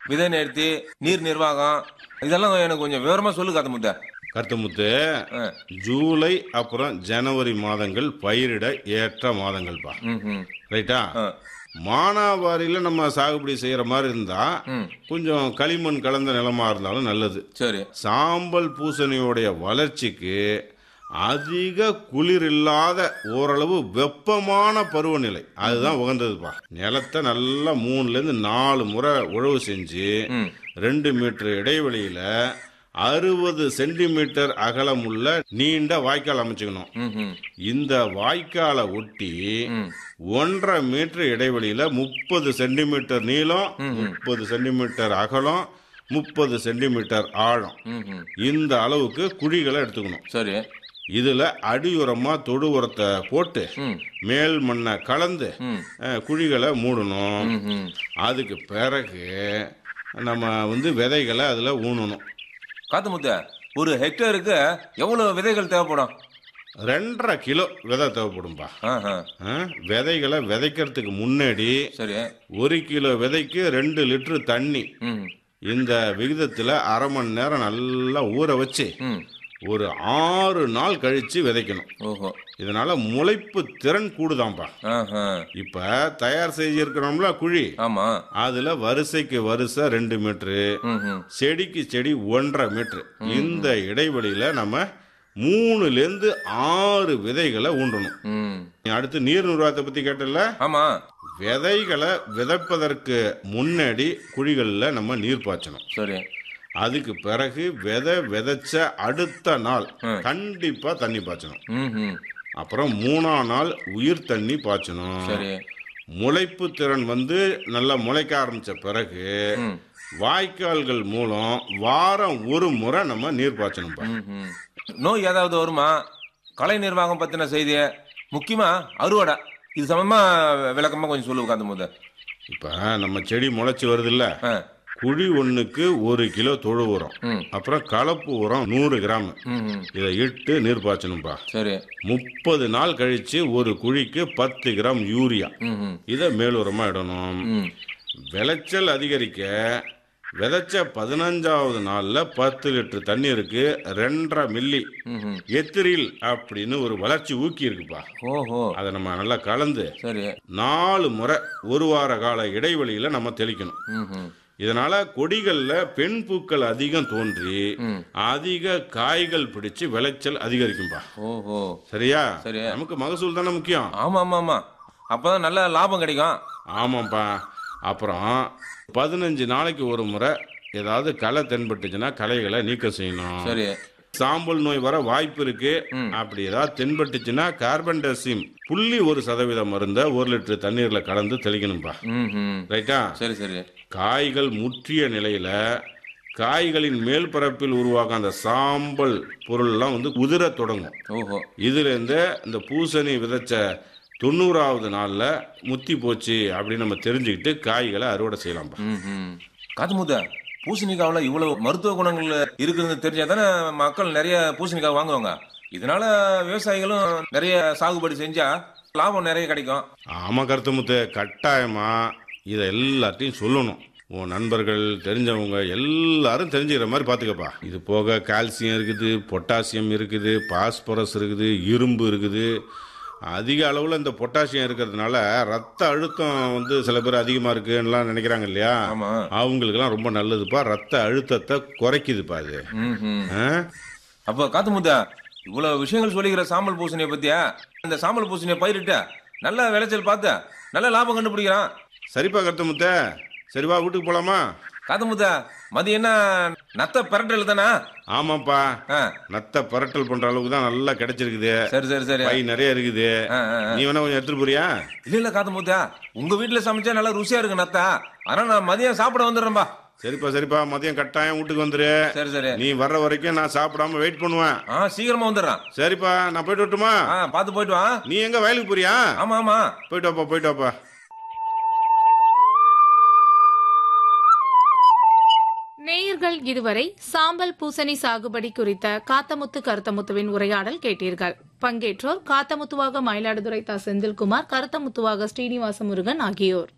விதை நேர்த்தி நீர் நிர்வாகம் இதெல்லாம் எனக்கு கொஞ்சம் விவரமா சொல்லு காத்த முத்த கருத்துமுத்து ஜூலை அப்புறம் ஜனவரி மாதங்கள் பயிரிட ஏற்ற மாதங்கள்ப்பா ம் ம் ரைட்டா மானாவாரியில நம்ம சாகுபடி செய்யற மாதிரி இருந்தா கொஞ்சம் களிமண் கலந்த நிலமா இருந்தாலும் நல்லது சரி சாம்பல் பூசணியோடைய வளர்ச்சிக்கு அதிக குளிர் இல்லாத ஓரளவு வெப்பமான பருவநிலை அதுதான் உகந்ததுப்பா நிலத்தை நல்லா மூணுல இருந்து நாலு முறை உழவு செஞ்சு ரெண்டு மீட்டர் இடைவெளியில அறுபது சென்டிமீட்டர் அகலமுள்ள நீண்ட வாய்க்கால் அமைச்சுக்கணும் ம் ம் இந்த வாய்க்காலை ஒட்டி ஒன்றரை மீட்டர் இடைவெளியில முப்பது சென்டிமீட்டர் நீளம் முப்பது சென்டிமீட்டர் அகலம் முப்பது சென்டிமீட்டர் ஆழம் ம் ம் இந்த அளவுக்கு குழிகளை எடுத்துக்கணும் சரி இதுல அடி உரமா தொடு உரத்தை போட்டு ம் மேல் மண்ணை கலந்து ம் அஹ், குழிகளை மூடணும் ம் ம் அதுக்கு பிறகு நம்ம வந்து விதைகளை அதுல ஊனணும் காத்து முத்த ஒரு ஹெக்டேருக்கு எவ்வளவு விதைகள் தேவைப்படும் ரெண்டரை கிலோ விதை தேவைப்படும்பா ஆஹா. அஹ், விதைகளை விதைக்கிறதுக்கு முன்னாடி சரி ஒரு கிலோ விதைக்கு ரெண்டு லிட்டர் தண்ணி ம் இந்த விகிதத்துல அரை மணி நேரம் நல்லா ஊற வச்சு ம் ஒரு ஆறு நாள் கழிச்சு விதைக்கணும் ஓஹோ இதனால முளைப்பு திறன் கூடுதாம்பா ஆஹா. இப்ப தயார் செஞ்சிருக்கிறோம்ல குழி ஆமா அதுல வரிசைக்கு வரிசை ரெண்டு மீட்டரு ம் ம் செடிக்கு செடி ஒன்றரை மீட்டர் இந்த இடைவெளியில நம்ம மூணுல இருந்து ஆறு விதைகளை ஊண்டணும் ம் நீ அடுத்து நீர் நிர்வாகத்தை பத்தி கேட்டல ஆமா விதைகளை விதைப்பதற்கு முன்னாடி குழிகளில் நம்ம நீர் பாய்ச்சணும் சரி அதுக்கு பிறகு விதை விதைச்ச அடுத்த நாள் கண்டிப்பா தண்ணி பாய்ச்சணும் ம் ம் அப்புறம் மூணாம் நாள் உயிர் தண்ணி பாய்ச்சணும் சரி முளைப்பு திறன் வந்து நல்லா முளைக்க ஆரம்பிச்ச பிறகு ம் வாய்க்கால்கள் மூலம் வாரம் ஒரு முறை நம்ம நீர் பாய்ச்சணும்பா ம், ம். நோய் ஏதாவது வருமா கலை நிர்வாகம் பத்தின செய்தி முக்கியமா அறுவடை இது சமமா விளக்கமா கொஞ்சம் சொல்லு உட்காந்து போது இப்ப நம்ம செடி முளைச்சு வருதுல்ல ஆ குழி ஒண்ணுக்கு ஒரு கிலோ தொழு உரம் ம். அப்புறம் கலப்பு உரம் நூறு கிராம் ம் ம். இதை இட்டு நீர் பாய்ச்சணும்பா சரி முப்பது நாள் கழிச்சு ஒரு குழிக்கு பத்து கிராம் யூரியா ம் ம் இதை மேலுரமா இடணும் ம் விளைச்சல் அதிகரிக்க விதைச்ச பதினஞ்சாவது நாள்ல பத்து லிட்டர் தண்ணீருக்கு ரெண்டரை மில்லி ம் ம். எத்திரில் அப்படின்னு ஒரு வளர்ச்சி ஊக்கி இருக்குப்பா ஓஹோ அதை நம்ம நல்லா கலந்து சரி நாலு முறை ஒரு வார கால இடைவெளியில நம்ம தெளிக்கணும் ம் ம் இதனால கொடிகள்ல பெண் பூக்கள் அதிகம் தோன்றி ம். அதிக காய்கள் பிடிச்சு விளைச்சல் அதிகரிக்கும்பா ஓஹோ சரியா சரி. நமக்கு மகசூல் தானே முக்கியம் ஆமா ஆமா ஆமா அப்பதான் நல்ல லாபம் கிடைக்கும் ஆமாப்பா அப்புறம் பதினஞ்சு நாளைக்கு ஒரு முறை ஏதாவது களை தென்பட்டுச்சுன்னா களைகளை நீக்கம் செய்யணும் சரி சாம்பல் நோய் வர வாய்ப்பு இருக்கு அப்படி ஏதாவது தென்பட்டுச்சுன்னா கார்பன் டெசிம் புள்ளி ஒரு சதவீத மருந்த ஒரு லிட்டர் தண்ணீர்ல கலந்து தெளிக்கணும்பா ம் ம் ரைட்டா சரி சரி காய்கள் முற்றிய நிலையில காய்களின் மேல் பரப்பில் உருவாகும் அந்த சாம்பல் பொருள்லாம் வந்து உதிரத் தொடங்கும் ஓஹோ இதுல இருந்து இந்த பூசணி விதைச்ச தொண்ணூறாவது நாள்ல முத்தி போச்சு அப்படின்னு நம்ம தெரிஞ்சுக்கிட்டு காய்களை அறுவடை செய்யலாம்பா ம் ம் காத்து முத்த பூசணிக்காவில் இவ்வளவு மருத்துவ குணங்கள் இருக்குதுன்னு தெரிஞ்சா தானே மக்கள் நிறைய பூசணிக்காய் வாங்குவாங்க இதனால விவசாயிகளும் நிறைய சாகுபடி செஞ்சா லாபம் நிறைய கிடைக்கும் ஆமா கருத்துமுத்து கட்டாயமா இதை எல்லாத்தையும் சொல்லணும் உன் நண்பர்கள் தெரிஞ்சவங்க எல்லாரும் தெரிஞ்சுக்கிற மாதிரி பார்த்துக்கப்பா இது போக கால்சியம் இருக்குது பொட்டாசியம் இருக்குது பாஸ்பரஸ் இருக்குது இரும்பு இருக்குது அதிக அளவில் இந்த பொட்டாசியம் இருக்கிறதுனால ரத்த அழுத்தம் வந்து சில பேர் அதிகமாக இருக்குன்னுலாம் நினைக்கிறாங்க இல்லையா ஆமா அவங்களுக்கெல்லாம் ரொம்ப நல்லதுப்பா ரத்த அழுத்தத்தை குறைக்குதுப்பா அது ம் ம் ஆ? அப்ப காத்து முத்தா இவ்வளவு விஷயங்கள் சொல்லிக்கிற சாம்பல் பூசணியை பத்தியா இந்த சாம்பல் பூசணியை பயிரிட்டு நல்ல விளைச்சல் பார்த்து நல்ல லாபம் கண்டுபிடிக்கிறான் சரிப்பா கருத்துமுத்த சரிவா வீட்டுக்கு போலாமா காத்து முத்தா மதியம் என்ன நத்த பெரட்டல் தானே ஆமாப்பா ஆ, நத்த பரட்டல் பண்ற அளவுக்கு தான் நல்லா கிடைச்சிருக்குது சரி சரி சரி பை நிறைய இருக்குது ஆ, ஆ, ஆ. நீ வேணா கொஞ்சம் எடுத்துட்டு போறியா இல்ல இல்ல காத்து முத்தா உங்க வீட்டுல சமைச்சா நல்லா ருசியா இருக்கு நத்தா ஆனா நான் மதியம் சாப்பிட வந்துடுறேன்பா சரிப்பா சரிப்பா மதியம் கட்டாயம் வீட்டுக்கு வந்துரு சரி சரி நீ வர்ற வரைக்கும் நான் சாப்பிடாம வெயிட் பண்ணுவேன் ஆ சீக்கிரமா வந்துடுறான் சரிப்பா நான் போயிட்டு வரட்டுமா ஆ பார்த்து போயிட்டு வா நீ எங்க வயலுக்கு போறியா ஆமா ஆமா போயிட்டு வாப்பா போயிட்டு வாப்பா நேயர்கள் இதுவரை சாம்பல் பூசணி சாகுபடி குறித்த காத்தமுத்து கருத்தமுத்துவின் உரையாடல் கேட்டீர்கள் பங்கேற்றோர் காத்தமுத்துவாக மயிலாடுதுறை தா செந்தில்குமார் கருத்தமுத்துவாக ஸ்ரீனிவாச முருகன் ஆகியோர்